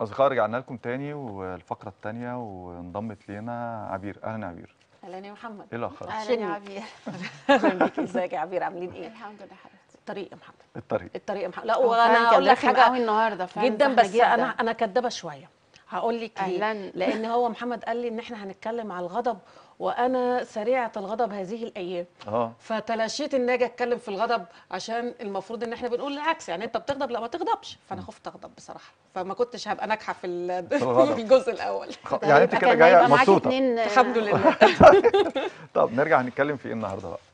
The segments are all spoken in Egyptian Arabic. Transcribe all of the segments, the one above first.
أصدقاء رجعنا لكم تاني والفقرة التانية وانضمت لينا عبير أهلا يا عبير اهلا يا محمد إيه الأخبار؟ اهلا شنو؟ يا عبير اهلا بيك ازيك يا عبير عاملين ايه الحمد لله حبيبتي الطريق يا محمد الطريق الطريق يا محمد لا فعلاً وانا كان اقول لك رخم قوي حاجه النهارده فعلاً جدا زحمة بس جداً. انا انا كدابه شويه هقول لك ليه أهلاً. لان هو محمد قال لي ان احنا هنتكلم على الغضب وانا سريعه الغضب هذه الايام اه فتلاشيت ان اجي اتكلم في الغضب عشان المفروض ان احنا بنقول العكس يعني انت بتغضب لا ما تغضبش فانا خفت اغضب بصراحه فما كنتش هبقى ناجحه في ال- الغضب. في الجزء الاول خ- ده يعني أنت يبقى كده كان جاية هيبقى معاكي مبسوطة اتنين آه، الحمد لله طب نرجع نتكلم في إيه النهاردة بقى؟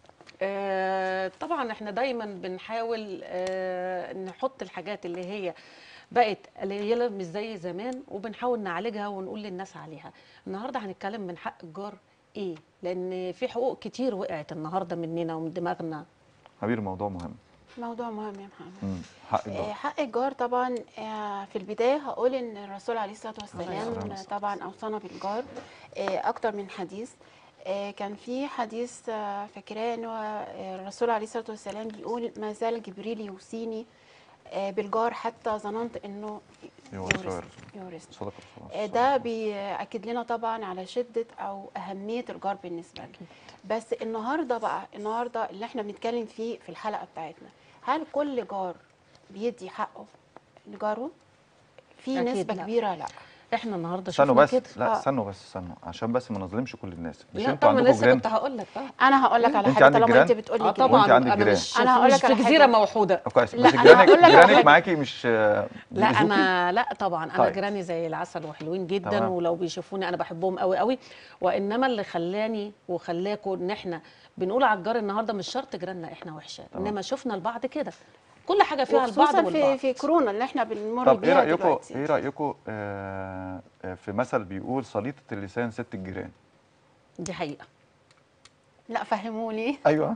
آه، طبعا احنا دايما بنحاول آه، نحط الحاجات اللي هي بقت قليله مش زي زمان وبنحاول نعالجها ونقول للناس عليها النهارده هنتكلم من حق الجار ايه لان في حقوق كتير وقعت النهارده مننا ومن دماغنا عبير موضوع مهم موضوع مهم يا محمد مم. حق آه، الجار حق الجار طبعا آه، في البدايه هقول ان الرسول عليه الصلاه عليه والسلام الصلاة طبعا اوصانا بالجار آه، اكتر من حديث آه، كان في حديث آه، فاكراه انه آه، الرسول عليه الصلاه والسلام بيقول ما زال جبريل يوصيني آه، بالجار حتى ظننت انه يورث يورث ويرث. يورث صدق رسول الله آه، ده بيأكد لنا طبعا على شدة أو أهمية الجار بالنسبة لنا بس النهاردة بقى النهاردة اللي احنا بنتكلم فيه في الحلقة بتاعتنا هل كل جار بيدي حقه لجاره؟ في أكيد نسبة لا. كبيرة لا احنا النهارده استنوا شفنا بس كده لا آه. استنوا بس استنوا عشان بس ما نظلمش كل الناس مش لا انتوا طبعا عندكم لسه جيران كنت هقول لك اه أنا هقول لك على أنت حاجة عندك طالما جيران؟ أنت بتقولي اه كده طبعا وأنت عندك انا جيران. مش أنا هقول مش لك على في جزيره حاجة. موحوده طب كويس لا، بس أنا جيرانك هقول لك على جيرانك حاجة. معاكي مش آه، لا بيأذوكي؟ انا لا طبعا انا طيب. جيراني زي العسل وحلوين جدا تمام. ولو بيشوفوني انا بحبهم قوي قوي وانما اللي خلاني وخلاكوا ان احنا بنقول على الجار النهارده مش شرط جيراننا احنا وحشه تمام. انما شفنا البعض كده كل حاجه فيها البعض وخصوصا في والبعض في كورونا اللي احنا بنمر طب ايه بيها رايكم دلوقتي ايه رايكم آه آه، في مثل بيقول سليطه اللسان ست الجيران دي حقيقه لا فهموني ايوه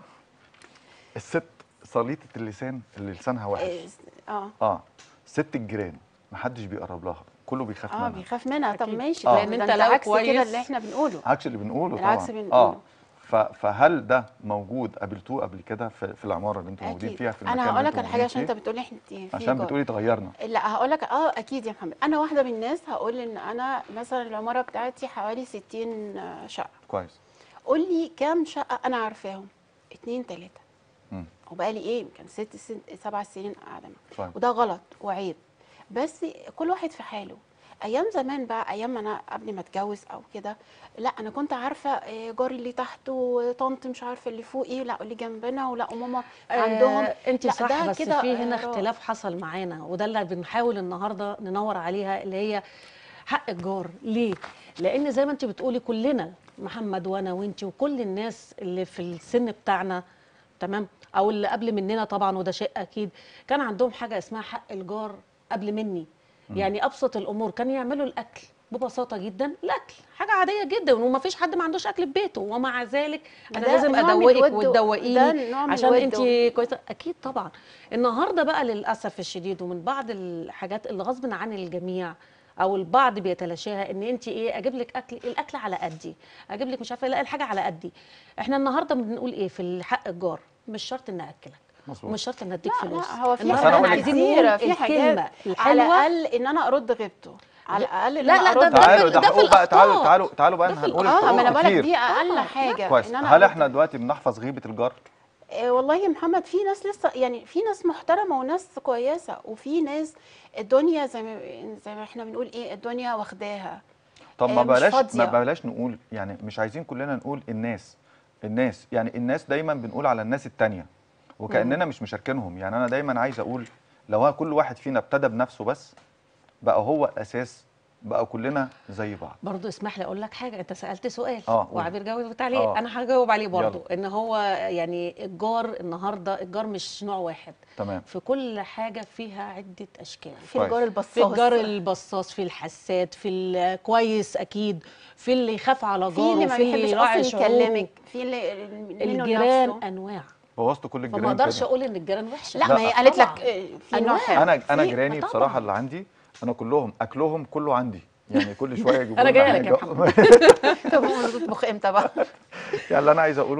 الست سليطه اللسان اللي لسانها وحش اه اه اه ست الجيران محدش بيقرب لها كله بيخاف اه منها بيخاف منها طب أكيد. ماشي آه. لان لأن انت أنت لو عكس كده كويس- اللي احنا بنقوله عكس اللي بنقوله العكس طبعا بنقوله. اه ف- فهل ده موجود قابلتوه قبل كده في, في العماره اللي انتم موجودين اكيد فيها في المكان انا هقول اللي لك انتم على حاجه عشان موجودين انت بتقولي احنا في فيه؟ عشان جار. بتقولي تغيرنا لا هقول لك اه اكيد يا محمد انا واحده من الناس هقول ان انا مثلا العماره بتاعتي حوالي 60 شقه كويس قول لي كام شقه انا عارفاهم اتنين تلاته مم. وبقالي ايه يمكن ست سن سبع سنين قاعده معاهم. طيب وده غلط وعيب بس كل واحد في حاله ايام زمان بقى ايام ما انا قبل ما اتجوز او كده لا انا كنت عارفه آه، جاري اللي تحت وطنط مش عارفه اللي فوقي لا اللي جنبنا ولا وماما عندهم آه انت لا، صح ده بس كده في هنا آراء. اختلاف حصل معانا وده اللي بنحاول النهارده ننور عليها اللي هي حق الجار ليه لان زي ما انت بتقولي كلنا محمد وانا وانت وكل الناس اللي في السن بتاعنا تمام او اللي قبل مننا طبعا وده شيء اكيد كان عندهم حاجه اسمها حق الجار قبل مني يعني ابسط الامور كان يعملوا الاكل ببساطه جدا الاكل حاجه عاديه جدا وما فيش حد ما عندوش اكل في بيته ومع ذلك انا ده لازم نوع من ادوقك الود و- ده وتدوقيني نوع من عشان الود انت و- كويسه اكيد طبعا النهارده بقى للاسف الشديد ومن بعض الحاجات اللي غصب عن الجميع او البعض بيتلاشاها ان انت ايه اجيب لك اكل الاكل على قدي اجيب لك مش عارفه لا الحاجه على قدي احنا النهارده بنقول ايه في حق الجار مش شرط ان اكلك مظبوط ومش شرط ان اديك لا فلوس لا هو في النهاردة أنا حاجات أقول لك- عايزين كتيره نقول في حاجات الكلمة على الحلوة الاقل ان انا ارد غيبته على الاقل ان لا، انا لا، ده- ارد ده في- تعالوا ده ده في حقوق بقى تعالوا الأخطاء. تعالوا تعالوا بقى ده في هنقول اه ما انا الحقوق بقولك كتير دي اقل آه، حاجه كويس ان انا هل أرد احنا دلوقتي بنحفظ غيبه الجار آه، والله يا محمد في ناس لسه يعني في ناس محترمه وناس كويسه وفي ناس الدنيا زي ما زي ما احنا بنقول ايه الدنيا واخداها طب آه، ما مش بلاش ما فاضية. بلاش نقول يعني مش عايزين كلنا نقول الناس الناس يعني الناس دايما بنقول على الناس التانية وكأننا مش مشاركينهم يعني انا دايما عايز اقول لو هو كل واحد فينا ابتدى بنفسه بس بقى هو الاساس بقى كلنا زي بعض برضو اسمح لي اقول لك حاجه انت سالت سؤال آه، قولي. وعبير جاوبت عليه آه. انا هجاوب عليه برضو يلا. ان هو يعني الجار النهارده الجار مش نوع واحد تمام في كل حاجه فيها عده اشكال في كويس. الجار في البصاص الجار البصاص في الحساد في الكويس اكيد في اللي يخاف على في اللي جاره ما في اللي بيحبش يراعي اصلا شعوره يكلمك في اللي منه الجيران لنفسه. انواع بوظت كل الجيران فما اقدرش كده. اقول ان الجيران وحشه لا لا، ما هي قالت طبعاً. لك آه، في أنواع. نوع حلو. انا انا في- جيراني طبعاً. بصراحه اللي عندي انا كلهم اكلهم كله عندي يعني كل شويه يجيبوا أنا لنا جاية لك يا حاجة. طب هو تطبخ امتى بقى يعني اللي انا عايز اقوله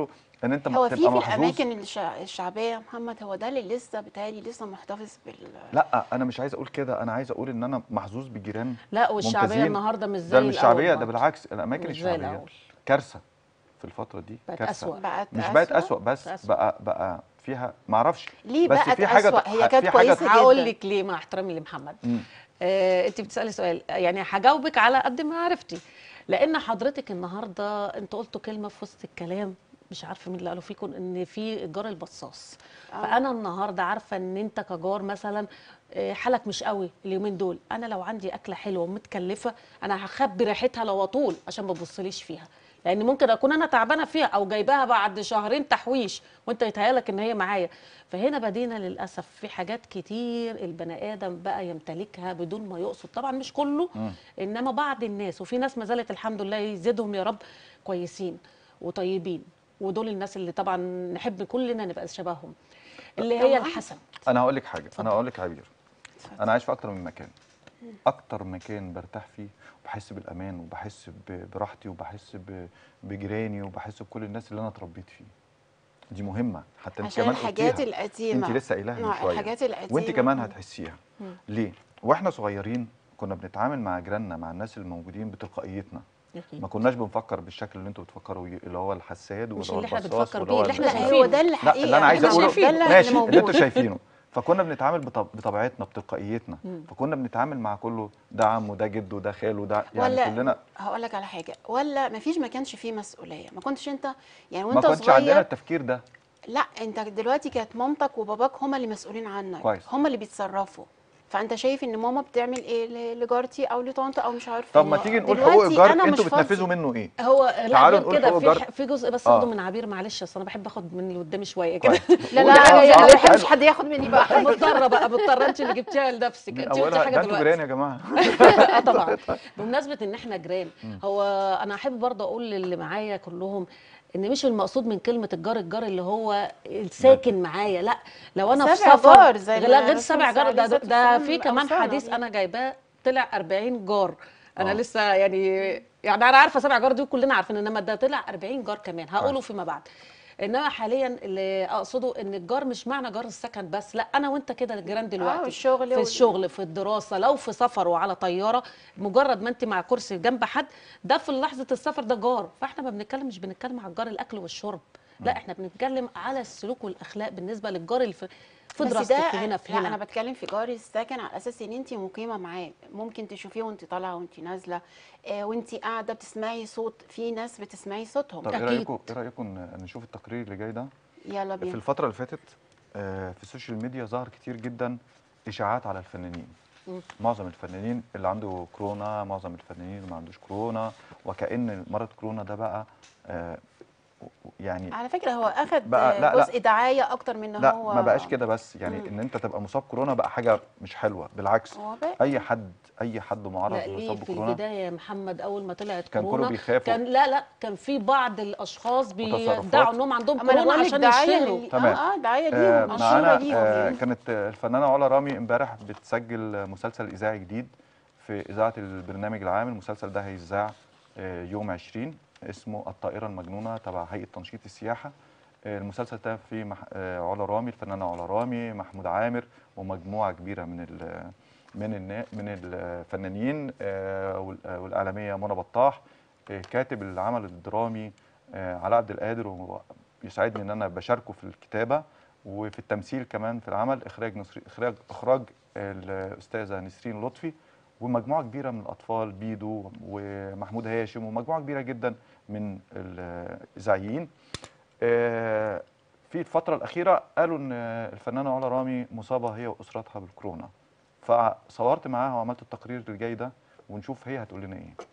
ان انت هو في تبقى في محظوظ الاماكن الشع- الشعبيه يا محمد هو ده اللي لسه بتهيألي لسه محتفظ بال لا انا مش عايز اقول كده انا عايز اقول ان انا محظوظ بجيران لا والشعبيه ممتازين. النهارده مش زي ده مش الأول شعبيه ده برضه. بالعكس الاماكن مش زي الشعبيه الأول. كارثه في الفتره دي بقت كارثه أسوأ. بقت مش بقت اسوأ بس أسوأ. بقى بقى فيها ما اعرفش ليه بس بقت في حاجه أسوأ؟ هي في كانت حاجة كويسة هقول جداً. لك ليه مع احترامي لمحمد مم. آه انت بتسالي سؤال يعني هجاوبك على قد ما عرفتي لان حضرتك النهارده انت قلتوا كلمه في وسط الكلام مش عارفه مين اللي قالوا فيكم ان في جار البصاص آه. فانا النهارده عارفه ان انت كجار مثلا آه، حالك مش قوي اليومين دول انا لو عندي اكله حلوه ومتكلفه انا هخبي ريحتها لو اطول عشان ما تبصليش فيها لان ممكن اكون انا تعبانه فيها او جايباها بعد شهرين تحويش وانت يتهيالك ان هي معايا فهنا بدينا للاسف في حاجات كتير البني ادم بقى يمتلكها بدون ما يقصد طبعا مش كله مم. انما بعض الناس وفي ناس ما زالت الحمد لله يزيدهم يا رب كويسين وطيبين ودول الناس اللي طبعا نحب كلنا نبقى شبههم اللي هي طبعاً. الحسد انا هقول لك حاجه اتفضل. انا هقول لك عبير انا عايش في اكتر من مكان اكتر مكان برتاح فيه وبحس بالامان وبحس ب- براحتي وبحس ب- بجيراني وبحس بكل الناس اللي انا اتربيت فيه دي مهمه حتى انت عشان كمان الحاجات قلتيها. القديمه انت لسه قايلاها من آه، شويه الحاجات القديمه وانت كمان مم. هتحسيها ليه واحنا صغيرين كنا بنتعامل مع جيراننا مع الناس الموجودين بتلقائيتنا أكيد. ما كناش بنفكر بالشكل اللي انتوا بتفكروا بيه اللي هو الحساد مش واللي هو اللي احنا البصاص بنفكر واللي هو بيه، اللي احنا لا ال- هو ده شايفينه. الحقيقه لا اللي انا عايز إحنا اقوله شايفين- ده اللي- ماشي اللي اللي انتوا موجود. شايفينه فكنا بنتعامل بطب... بطبيعتنا بتلقائيتنا مم. فكنا بنتعامل مع كله ده عمه ده جده ده خاله ده يعني ولا كلنا هقول لك على حاجه ولا ما فيش ما كانش فيه مسؤوليه ما كنتش انت يعني ما وانت كنتش عندنا صغير التفكير ده لا انت دلوقتي كانت مامتك وباباك هما اللي مسؤولين عنك كويس. هما اللي بيتصرفوا فانت شايف ان ماما بتعمل ايه ل- لجارتي او لطنط او مش عارفه طب ما إيه. تيجي نقول دلوقتي حقوق الجار أنا مش انتوا فاضي. بتنفذوا منه ايه هو لا تعالوا غير نقول كده حقوق في جار. ح- في جزء بس آه. اخده من عبير معلش اصل انا بحب اخد من اللي قدامي شويه كده كويس. لا قولي لا بقى. انا آه، ما بحبش حلو. حد ياخد مني بقى حاجه مضطره بقى مضطره انت اللي جبتيها لنفسك من انت قلتي اولها حاجه ده انتوا دلوقتي جيران يا جماعه اه طبعا بمناسبه ان احنا جيران هو انا احب برضه اقول للي معايا كلهم ان مش المقصود من كلمه الجار الجار اللي هو الساكن معايا لا لو انا في سبع سفر جار زي ما لا غير الرسول سبع صلى جار الله ده, عليه ده وسلم في كمان أوصانا حديث بيه. انا جايباه طلع 40 جار انا آه. لسه يعني يعني انا عارفه سبع جار دي وكلنا عارفين انما ده طلع 40 جار كمان هقوله كويس. فيما بعد انما حاليا اللي اقصده ان الجار مش معنى جار السكن بس لا انا وانت كده الجيران دلوقتي الشغل في وال- الشغل في الدراسه لو في سفر وعلى طياره مجرد ما انت مع كرسي جنب حد ده في لحظه السفر ده جار فاحنا ما بنتكلم مش بنتكلم على الجار الاكل والشرب لا احنا بنتكلم على السلوك والاخلاق بالنسبه للجار اللي في في بس دراستك ده في هنا في لا انا هنا بتكلم في جاري السكن على اساس ان انت مقيمه معاه ممكن تشوفيه وانت طالعه وانت نازله آه وانت قاعده بتسمعي صوت في ناس بتسمعي صوتهم طب ايه أكيد. رايكم ايه رايكم ن- نشوف التقرير اللي جاي ده يلا في بينا الفتره اللي فاتت آه، في السوشيال ميديا ظهر كتير جدا اشاعات على الفنانين مم. معظم الفنانين اللي عنده كورونا معظم الفنانين اللي ما عندوش كورونا وكأن مرض كورونا ده بقى آه، يعني على فكره هو اخد بقى- لا، آه، لا. جزء دعايه اكتر من ان لا هو ما بقاش كده بس يعني مم. ان انت تبقى مصاب كورونا بقى حاجه مش حلوه بالعكس هو بقى اي حد اي حد معرض لا ليه ويصاب في بكورونا البدايه يا محمد اول ما طلعت كان كله كورونا بيخافوا. كان لا لا كان في بعض الاشخاص وتصرفات. بيدعوا انهم عندهم اما انا كورونا بقول لك عشان دعايه يشتهروا لل- تمام. اه اه دعايه آه، ليهم معانا مشهوره آه، ليهم كانت آه، الفنانه علا رامي امبارح بتسجل مسلسل اذاعي جديد في اذاعه البرنامج العام المسلسل ده هيذاع آه، يوم 20 اسمه الطائره المجنونه تبع هيئه تنشيط السياحه آه، المسلسل ده فيه مح... آه، علا رامي الفنانه علا رامي محمود عامر ومجموعه كبيره من ال... من النا... من الفنانين آه، وال- آه، والاعلاميه منى بطاح آه، كاتب العمل الدرامي آه، علاء عبد القادر ويسعدني ان انا بشاركه في الكتابه وفي التمثيل كمان في العمل اخراج نصر... اخراج اخراج الاستاذه نسرين لطفي ومجموعه كبيره من الاطفال بيدو ومحمود هاشم ومجموعه كبيره جدا من الاذاعيين آه، في الفتره الاخيره قالوا ان الفنانه علا رامي مصابه هي واسرتها بالكورونا فصورت معاها وعملت التقرير اللي جاي ده ونشوف هي هتقول لنا ايه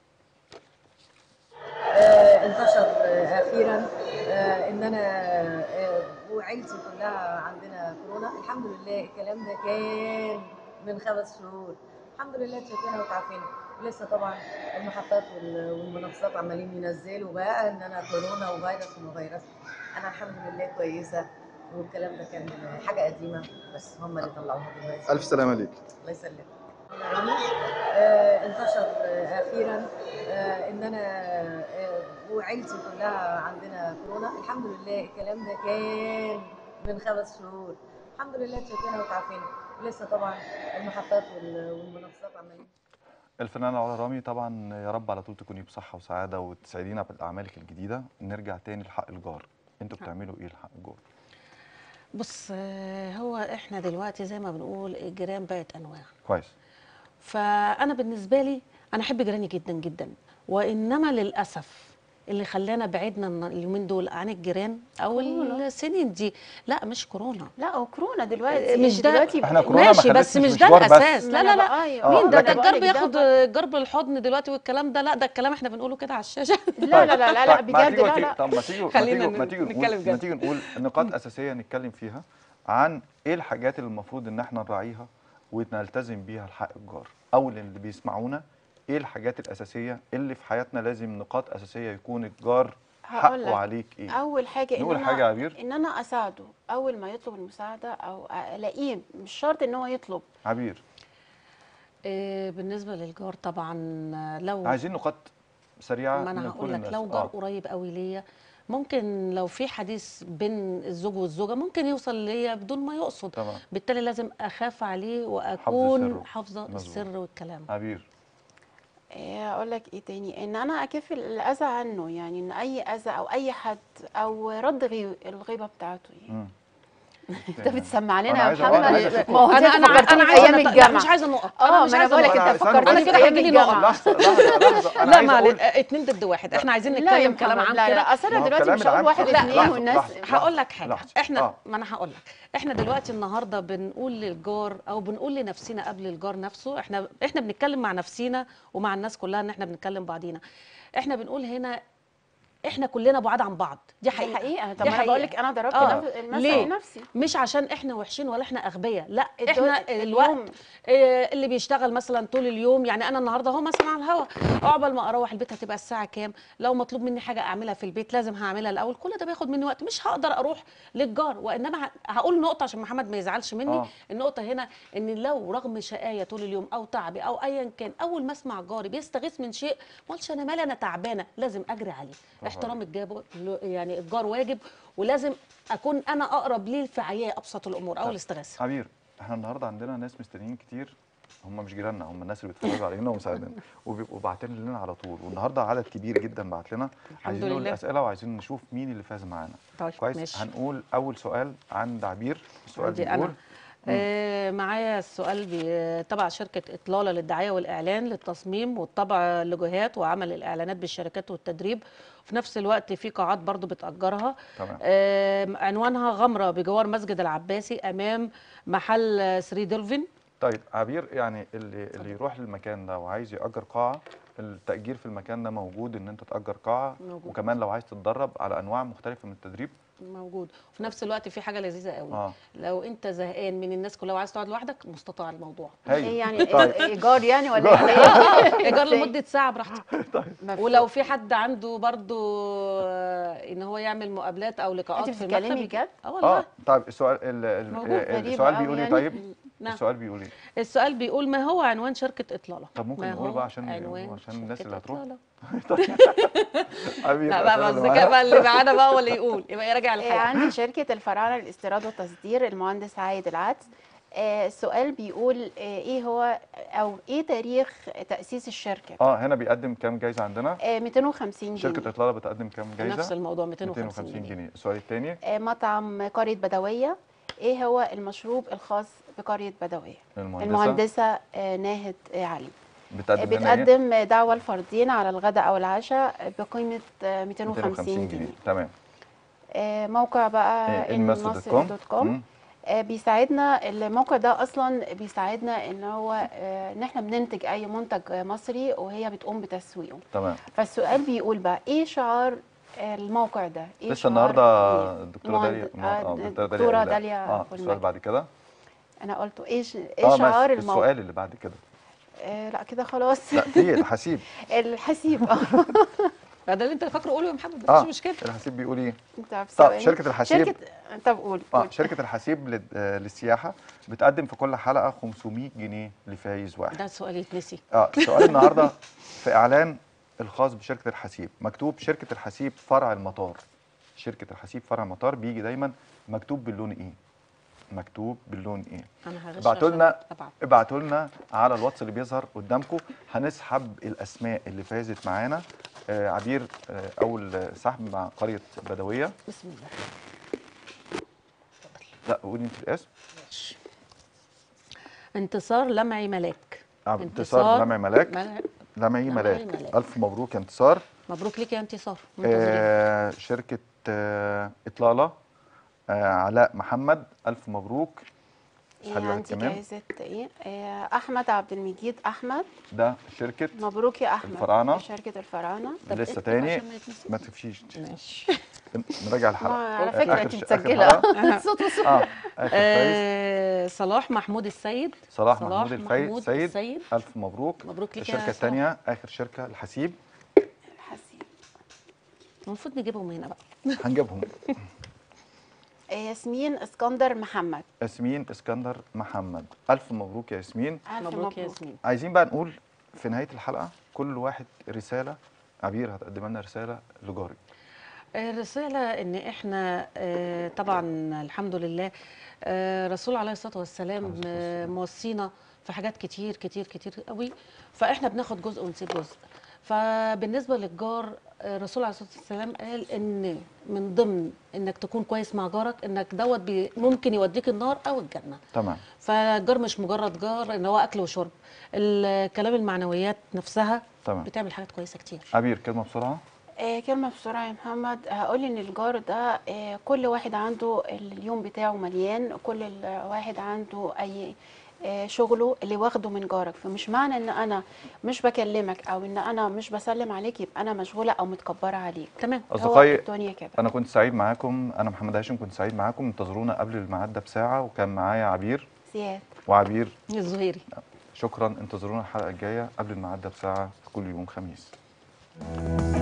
آه، انتشر آه، اخيرا آه، ان انا آه، وعيلتي كلها عندنا كورونا الحمد لله الكلام ده كان من خمس شهور الحمد لله اتشفينا وتعافينا لسه طبعا المحطات وال- والمنصات عمالين ينزلوا بقى ان انا كورونا وفيروس وما فيروس انا الحمد لله كويسه والكلام ده كان حاجه قديمه بس هم اللي طلعوها دلوقتي الف سلامه ليك الله يسلمك أنا رامي آه، انتشر آه، اخيرا آه، ان انا آه، وعيلتي كلها عندنا كورونا الحمد لله الكلام ده كان من خمس شهور الحمد لله اتشفينا وتعافينا لسه طبعا المحطات وال- والمنافسات عمالين الفنانة علا رامي طبعا يا رب على طول تكوني بصحة وسعادة وتسعدينا بأعمالك الجديدة نرجع تاني لحق الجار انتوا بتعملوا ايه لحق الجار؟ بص آه، هو احنا دلوقتي زي ما بنقول الجيران بقت انواع كويس فانا بالنسبه لي انا احب جيراني جدا جدا وانما للاسف اللي خلانا بعدنا الن- اليومين دول عن الجيران او كورونا. السنين دي لا مش كورونا لا وكورونا دلوقتي مش انت ده- دلوقتي احنا كورونا ما ماشي بس خلتش مش ده مشوار بس. الاساس ما لا أنا لا لا بقى- أيوة. آه، مين ده لكن- ده الجار بقولك ده بياخد بقى- الجار بالحضن دلوقتي والكلام ده لا ده الكلام احنا بنقوله كده على الشاشه لا لا لا لا, لا طيب، ما بجد تيجوا- لا تيجوا- لا طب ما تيجوا ما خلينا تيجوا ما ن- تيجوا نتكلم نقول ما جد. تيجي نقول نقاط اساسيه نتكلم فيها عن ايه الحاجات اللي المفروض ان احنا نراعيها ونلتزم بيها لحق الجار او اللي بيسمعونا ايه الحاجات الاساسيه اللي في حياتنا لازم نقاط اساسيه يكون الجار هقول لك. حقه عليك ايه اول حاجه ان نقول انا حاجة يا عبير؟ ان انا اساعده اول ما يطلب المساعده او الاقيه مش شرط ان هو يطلب عبير إيه بالنسبه للجار طبعا لو عايزين نقاط سريعه ما انا لكل هقول لك الناس. لو جار آه. قريب قوي ليا ممكن لو في حديث بين الزوج والزوجه ممكن يوصل ليا بدون ما يقصد تمام بالتالي لازم اخاف عليه واكون سره. حافظه مظبوط. السر والكلام عبير إيه اقول لك ايه تاني ان انا اكفي الاذى عنه يعني ان اي اذى او اي حد او رد غي- الغيبه بتاعته يعني مم. انت بتسمع أنا لنا يا عايز- أنا عايز محمد أشوفه. ما هو انا انت انا فكرتني انا في عايزه ايام أنط- لا الجامعه مش عايزه نقط اه انا ما مش انا عايزه بقول لك نقط انت أنا فكرتني كده في ايام هيجيلي نقط. الجامعه لحظه لحظه لحظه انا لا عايز ما اقول اتنين ضد واحد احنا عايزين لا يا نتكلم كلام محمد عام لا كده لا اصل ما انا هو دلوقتي الكلام مش هقول العام- واحد لا، اتنين لحظة، والناس لحظة. هقول لك حاجه لحظة. احنا آه. ما انا هقول لك احنا دلوقتي النهارده بنقول للجار او بنقول لنفسنا قبل الجار نفسه احنا احنا بنتكلم مع نفسينا ومع الناس كلها ان احنا بنتكلم بعضينا احنا بنقول هنا احنا كلنا بعاد عن بعض دي دي حقيقه حقيقه طب دي ما انا بقول لك حقيقة. انا ضربت آه. نفس- المثل ليه؟ لنفسي مش عشان احنا وحشين ولا احنا اغبياء لا الدو- احنا الوقت اليوم آه، اللي بيشتغل مثلا طول اليوم يعني انا النهارده اهو مثلا على الهوا عقبال ما اروح البيت هتبقى الساعه كام لو مطلوب مني حاجه اعملها في البيت لازم هعملها الاول كل ده بياخد مني وقت مش هقدر اروح للجار وانما ه- هقول نقطه عشان محمد ما يزعلش مني آه. النقطه هنا ان لو رغم شقايه طول اليوم او تعبي او ايا كان اول ما اسمع جاري بيستغيث من شيء ما قلتش انا مالي انا تعبانه لازم اجري عليه احترام الجاب يعني الجار واجب ولازم اكون انا اقرب ليه في عياء ابسط الامور او طب. الاستغاثه عبير احنا النهارده عندنا ناس مستنيين كتير هم مش جيراننا هم الناس اللي بيتفرجوا علينا ومساعدينا وبيبقوا باعتين لنا على طول والنهارده عدد كبير جدا بعت لنا عايزين نقول لله. الاسئله وعايزين نشوف مين اللي فاز معانا طيب كويس ماشي. هنقول اول سؤال عند عبير السؤال عندي بيقول انا آه معايا السؤال بي- تبع شركه اطلاله للدعايه والاعلان للتصميم والطبع اللوجوهات وعمل الاعلانات بالشركات والتدريب وفي نفس الوقت في قاعات برضو بتاجرها تمام آه عنوانها غمره بجوار مسجد العباسي امام محل سري دولفين طيب عبير يعني اللي اللي يروح للمكان ده وعايز يأجر قاعة التأجير في المكان ده موجود ان انت تأجر قاعة موجود. وكمان لو عايز تتدرب على انواع مختلفة من التدريب موجود وفي نفس الوقت في حاجه لذيذه قوي اه لو انت زهقان من الناس كلها وعايز تقعد لوحدك مستطاع الموضوع هايل ايه يعني طيب. إيه- ايجار يعني ولا ايه ايجار إزاي؟ لمده ساعه براحتك مفهوم. ولو في حد عنده برضو آه، ان هو يعمل مقابلات او لقاءات انت في بتتكلمي المكتب بجد اه والله اه طيب السؤال ال- ال- موجود. ال- غريبة السؤال أوي بيقول ايه يعني. طيب نعم السؤال بيقول ايه السؤال بيقول ما هو عنوان شركه اطلاله طب ممكن ما نقول هو بقى عشان عنوان عشان الناس شركة اللي هتروح إطلالة. عبير لا بقى الأسئلة بقى اللي الذكاء معانا. بقى اللي معانا بقى هو اللي يقول يبقى يراجع إيه الحاجه عندي شركة الفراعنة للاستيراد والتصدير المهندس عايد العدس آه، السؤال بيقول آه، ايه هو او ايه تاريخ تأسيس الشركة اه هنا بيقدم كام جايزة عندنا آه، 250 جنيه شركة إطلالة بتقدم كام جايزة نفس الموضوع 250 250 جنيه جنيه السؤال الثاني آه، مطعم قرية بدوية ايه هو المشروب الخاص بقرية بدوية المهندسة المهندسة آه، ناهد آه، علي آه، بتقدم هنا ايه بتقدم دعوة الفردين على الغداء او العشاء بقيمة آه، 250 جنيه تمام آه، موقع بقى إيه، النصر دوت كوم. مم. آه، بيساعدنا الموقع ده اصلا بيساعدنا ان هو آه، ان احنا بننتج اي منتج آه، مصري وهي بتقوم بتسويقه تمام فالسؤال بيقول بقى ايه شعار آه، الموقع ده ايه لسه شعار النهارده إيه؟ الدكتوره مهند- داليا آه، اه الدكتوره داليا دكتورة قايلة. داليا اه أبو السؤال المجد. بعد كده انا قلته ايه ش- اه ايه شعار ماشي الموقع السؤال اللي بعد كده آه لا كده خلاص لا في الحسيب الحسيب اه ده اللي انت فاكره قوله يا محمد مفيش اه مشكله الحسيب بيقول ايه انت في طب ثواني. شركة الحسيب- شركه طب قول اه قول. شركه الحسيب لل- آه، للسياحه بتقدم في كل حلقه 500 جنيه لفايز واحد ده سؤال يتنسي اه سؤال النهارده في اعلان الخاص بشركه الحسيب مكتوب شركه الحسيب فرع المطار شركه الحسيب فرع المطار بيجي دايما مكتوب باللون ايه مكتوب باللون ايه انا هغش ابعتوا عشان لنا أبعت. ابعتوا لنا على الواتس اللي بيظهر قدامكم هنسحب الاسماء اللي فازت معانا آه عبير آه اول آه، سحب مع قريه بدويه بسم الله لا قولي انت الاسم انتصار لمعي ملاك آه، انتصار لمعي ملاك مل- لمعي لمعي ملاك ملاك. الف مبروك يا انتصار مبروك ليك يا انتصار منتظرين آه شركه آه اطلاله آه علاء محمد الف مبروك إيه اسحبي واحد عندي كمان جايزه ايه آه، احمد عبد المجيد احمد ده شركه مبروك يا احمد الفراعنة. شركه الفراعنه طب لسه اكتب تاني عشان ما يتنسيش. ما تفشيش ماشي نراجع الحلقه ما على آخر فكره ش- انت آخر مسجله حلقة. صوت وصوت اه اخر فايز آه صلاح محمود السيد صلاح محمود الفايز محمود سيد السيد. الف مبروك مبروك ليك يا الشركه صلاح. الثانيه اخر شركه الحسيب حسين المفروض نجيبهم هنا بقى هنجيبهم آه، ياسمين اسكندر محمد ياسمين اسكندر محمد الف مبروك يا ياسمين ألف مبروك يا ياسمين عايزين بقى نقول في نهايه الحلقه كل واحد رساله عبير هتقدم لنا رساله لجاري الرسالة إن إحنا آه، طبعا الحمد لله آه، رسول عليه الصلاة والسلام عليه الصلاة آه، والسلام. موصينا في حاجات كتير كتير كتير قوي فإحنا بناخد جزء ونسيب جزء فبالنسبة للجار آه، الرسول عليه الصلاة والسلام قال إن من ضمن إنك تكون كويس مع جارك إنك دوت بي- ممكن يوديك النار أو الجنة تمام فالجار مش مجرد جار إن هو أكل وشرب الكلام المعنويات نفسها تمام بتعمل حاجات كويسة كتير عبير كلمه بسرعه آه، كلمة بسرعة يا محمد هقول إن الجار ده آه، كل واحد عنده اليوم بتاعه مليان كل ال- واحد عنده أي آه، شغله اللي واخده من جارك فمش معنى إن أنا مش بكلمك أو إن أنا مش بسلم عليك يبقى أنا مشغولة أو متكبرة عليك تمام هو أصدقائي، الدنيا كده انا كنت سعيد معاكم انا محمد هاشم كنت سعيد معاكم انتظرونا قبل الميعاد ده بساعه وكان معايا عبير زياد وعبير الزهيري شكرا انتظرونا الحلقه الجايه قبل الميعاد ده بساعه في كل يوم خميس